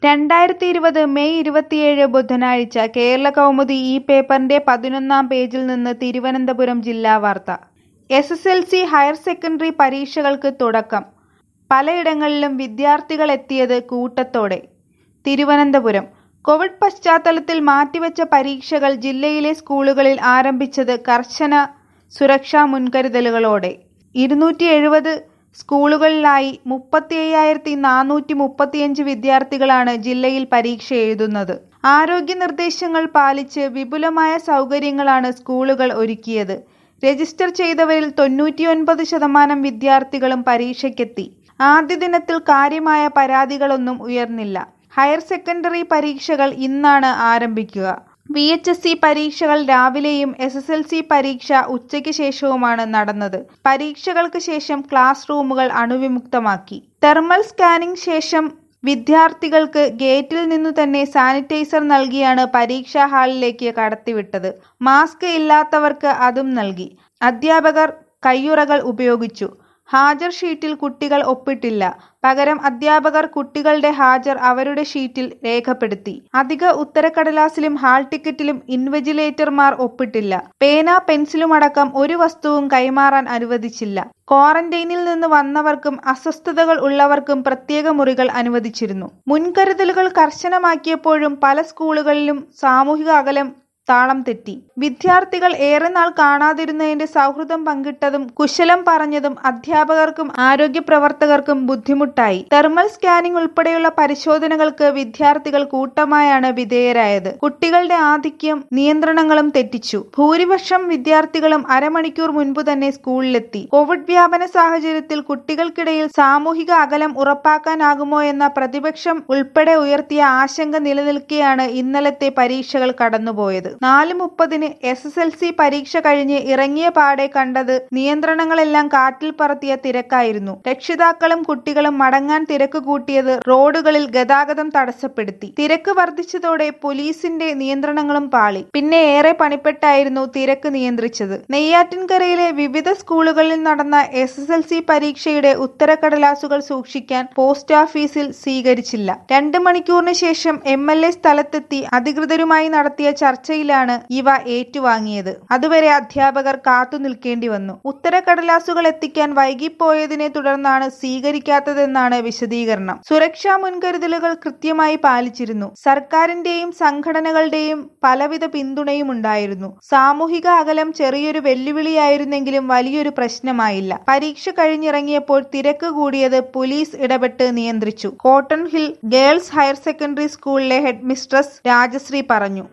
രണ്ടായിരത്തി ഇരുപത് മെയ് ഇരുപത്തിയേഴ് ബുധനാഴ്ച കേരള കൗമുദി ഈ പേപ്പറിന്റെ പതിനൊന്നാം പേജിൽ നിന്ന് തിരുവനന്തപുരം ജില്ലാ വാർത്ത S S L C higher secondary പരീക്ഷകൾക്ക് തുടക്കം പലയിടങ്ങളിലും വിദ്യാർത്ഥികളെത്തിയത് കൂട്ടത്തോടെ തിരുവനന്തപുരം കോവിഡ് പശ്ചാത്തലത്തിൽ മാറ്റിവെച്ച പരീക്ഷകൾ ജില്ലയിലെ സ്കൂളുകളിൽ ആരംഭിച്ചത് കർശന സുരക്ഷാ മുൻകരുതലുകളോടെ ഇരുന്നൂറ്റി എഴുപത് സ്കൂളുകളിലായി മുപ്പത്തി അയ്യായിരത്തി നാനൂറ്റി മുപ്പത്തിയഞ്ച് വിദ്യാർത്ഥികളാണ് ജില്ലയിൽ പരീക്ഷ എഴുതുന്നത് ആരോഗ്യ നിർദ്ദേശങ്ങൾ പാലിച്ച് വിപുലമായ സൗകര്യങ്ങളാണ് സ്കൂളുകൾ ഒരുക്കിയത് രജിസ്റ്റർ ചെയ്തവരിൽ തൊണ്ണൂറ്റിയൊൻപത് ശതമാനം വിദ്യാർത്ഥികളും പരീക്ഷയ്ക്കെത്തി ആദ്യ ദിനത്തിൽ കാര്യമായ പരാതികളൊന്നും ഉയർന്നില്ല ഹയർ സെക്കൻഡറി പരീക്ഷകൾ ഇന്നാണ് ആരംഭിക്കുക വി എച്ച് എസ് സി പരീക്ഷകൾ രാവിലെയും എസ് എസ് എൽ സി പരീക്ഷ ഉച്ചയ്ക്ക് ശേഷവുമാണ് നടന്നത് പരീക്ഷകൾക്ക് ശേഷം ക്ലാസ് റൂമുകൾ അണുവിമുക്തമാക്കി തെർമൽ സ്കാനിംഗ് ശേഷം വിദ്യാർത്ഥികൾക്ക് ഗേറ്റിൽ നിന്നു തന്നെ സാനിറ്റൈസർ നൽകിയാണ് പരീക്ഷാ ഹാളിലേക്ക് കടത്തിവിട്ടത് മാസ്ക് ഇല്ലാത്തവർക്ക് അതും നൽകി അധ്യാപകർ കയ്യുറകൾ ഉപയോഗിച്ചു ഹാജർ ഷീറ്റിൽ കുട്ടികൾ ഒപ്പിട്ടില്ല പകരം അധ്യാപകർ കുട്ടികളുടെ ഹാജർ അവരുടെ ഷീറ്റിൽ രേഖപ്പെടുത്തി അധിക ഉത്തരക്കടലാസിലും ഹാൾ ടിക്കറ്റിലും ഇൻവെജിലേറ്റർമാർ ഒപ്പിട്ടില്ല പേന പെൻസിലുമടക്കം ഒരു വസ്തുവും കൈമാറാൻ അനുവദിച്ചില്ല ക്വാറന്റൈനിൽ നിന്ന് വന്നവർക്കും അസ്വസ്ഥതകൾ ഉള്ളവർക്കും പ്രത്യേക മുറികൾ അനുവദിച്ചിരുന്നു മുൻകരുതലുകൾ കർശനമാക്കിയപ്പോഴും പല സ്കൂളുകളിലും സാമൂഹിക അകലം താളം തെറ്റി വിദ്യാർത്ഥികൾ ഏറെ നാൾ കാണാതിരുന്നതിന്റെ സൗഹൃദം പങ്കിട്ടതും കുശലം പറഞ്ഞതും അധ്യാപകർക്കും ആരോഗ്യ പ്രവർത്തകർക്കും ബുദ്ധിമുട്ടായി തെർമൽ സ്കാനിംഗ് ഉൾപ്പെടെയുള്ള പരിശോധനകൾക്ക് വിദ്യാർത്ഥികൾ കൂട്ടമായാണ് വിധേയരായത് കുട്ടികളുടെ ആധിക്യം നിയന്ത്രണങ്ങളും തെറ്റിച്ചു ഭൂരിപക്ഷം വിദ്യാർത്ഥികളും അരമണിക്കൂർ മുൻപ് തന്നെ സ്കൂളിലെത്തി കോവിഡ് വ്യാപന സാഹചര്യത്തിൽ കുട്ടികൾക്കിടയിൽ സാമൂഹിക അകലം ഉറപ്പാക്കാനാകുമോ എന്ന പ്രതിപക്ഷം ഉൾപ്പെടെ ഉയർത്തിയ ആശങ്ക നിലനിൽക്കെയാണ് ഇന്നലത്തെ പരീക്ഷകൾ കടന്നുപോയത് നാല് മുപ്പതിന് എസ് എസ് എൽ സി പരീക്ഷ കഴിഞ്ഞ് ഇറങ്ങിയ പാടെ കണ്ടത് നിയന്ത്രണങ്ങളെല്ലാം കാറ്റിൽ പറത്തിയ തിരക്കായിരുന്നു രക്ഷിതാക്കളും കുട്ടികളും മടങ്ങാൻ തിരക്ക് കൂട്ടിയത് റോഡുകളിൽ ഗതാഗതം തടസ്സപ്പെടുത്തി തിരക്ക് വർദ്ധിച്ചതോടെ പോലീസിന്റെ നിയന്ത്രണങ്ങളും പാളി പിന്നെ ഏറെ പണിപ്പെട്ടായിരുന്നു തിരക്ക് നിയന്ത്രിച്ചത് നെയ്യാറ്റിൻകരയിലെ വിവിധ സ്കൂളുകളിൽ നടന്ന എസ് എസ് എൽ സി പരീക്ഷയുടെ ഉത്തരക്കടലാസുകൾ സൂക്ഷിക്കാൻ പോസ്റ്റ് ഓഫീസിൽ സ്വീകരിച്ചില്ല രണ്ട് മണിക്കൂറിന് ശേഷം എം എൽ എ സ്ഥലത്തെത്തി അധികൃതരുമായി നടത്തിയ ചർച്ചയിൽ ാണ് ഇവ ഏറ്റുവാങ്ങിയത് അതുവരെ അധ്യാപകർ കാത്തു നിൽക്കേണ്ടി വന്നു ഉത്തരക്കടലാസുകൾ എത്തിക്കാൻ വൈകിപ്പോയതിനെ തുടർന്നാണ് സ്വീകരിക്കാത്തതെന്നാണ് വിശദീകരണം സുരക്ഷാ മുൻകരുതലുകൾ കൃത്യമായി പാലിച്ചിരുന്നു സർക്കാരിന്റെയും സംഘടനകളുടെയും പലവിധ പിന്തുണയും ഉണ്ടായിരുന്നു സാമൂഹിക അകലം ചെറിയൊരു വെല്ലുവിളിയായിരുന്നെങ്കിലും വലിയൊരു പ്രശ്നമായില്ല പരീക്ഷ കഴിഞ്ഞിറങ്ങിയപ്പോൾ തിരക്ക് കൂടിയത് പോലീസ് ഇടപെട്ട് നിയന്ത്രിച്ചു cotton hill girls higher secondary സ്കൂളിലെ ഹെഡ് മിസ്ട്രസ് രാജശ്രീ പറഞ്ഞു